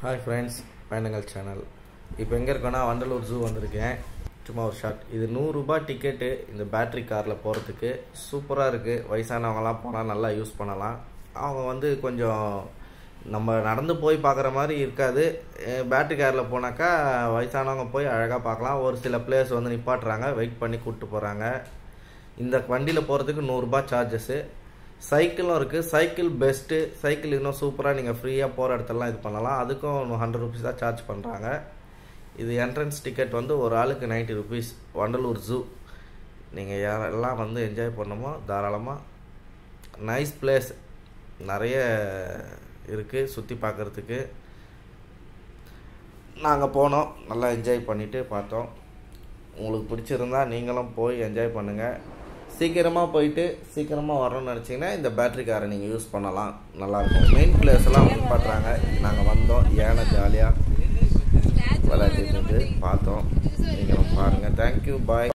hi friends பயணங்கள் channel இப்போ எங்கே இருக்கோன்னா வண்டலூர் ஜூ வந்திருக்கேன் சும்மா ஒரு ஷாட் இது நூறுரூபா டிக்கெட்டு இந்த பேட்ரி காரில் போகிறதுக்கு சூப்பராக இருக்குது வயசானவங்கலாம் போனால் நல்லா யூஸ் பண்ணலாம் அவங்க வந்து கொஞ்சம் நம்ம நடந்து போய் பார்க்குற மாதிரி இருக்காது பேட்ரி காரில் போனாக்கா வயசானவங்க போய் அழகாக பார்க்கலாம் ஒரு சில பிளேஸ் வந்து நிப்பாட்டுறாங்க வெயிட் பண்ணி கூப்பிட்டு போகிறாங்க இந்த வண்டியில் போகிறதுக்கு நூறுரூபா சார்ஜஸ்ஸு சைக்கிளும் இருக்குது சைக்கிள் பெஸ்ட்டு சைக்கிள் இன்னும் சூப்பராக நீங்கள் ஃப்ரீயாக போகிற இடத்துலலாம் இது பண்ணலாம் அதுக்கும் ஹண்ட்ரட் ருபீஸ் தான் சார்ஜ் பண்ணுறாங்க இது என்ட்ரன்ஸ் டிக்கெட் வந்து ஒரு ஆளுக்கு நைன்ட்டி ருபீஸ் வண்டலூர் ஜூ நீங்கள் யாரெல்லாம் வந்து என்ஜாய் பண்ணமோ தாராளமாக நைஸ் பிளேஸ் நிறைய இருக்குது சுற்றி பார்க்குறதுக்கு நாங்கள் போனோம் நல்லா என்ஜாய் பண்ணிவிட்டு பார்த்தோம் உங்களுக்கு பிடிச்சிருந்தா நீங்களும் போய் என்ஜாய் பண்ணுங்கள் சீக்கிரமாக போயிட்டு சீக்கிரமாக வரணும்னு நினச்சிங்கன்னா இந்த பேட்ரி காரை நீங்கள் யூஸ் பண்ணலாம் நல்லாயிருக்கும் மெயின் பிளேஸ்லாம் வந்து பார்க்குறாங்க நாங்கள் வந்தோம் ஏன ஜாலியாக விளையாடிட்டு இருந்து பார்த்தோம் நீங்களும் பாருங்கள் தேங்க்யூ பாய்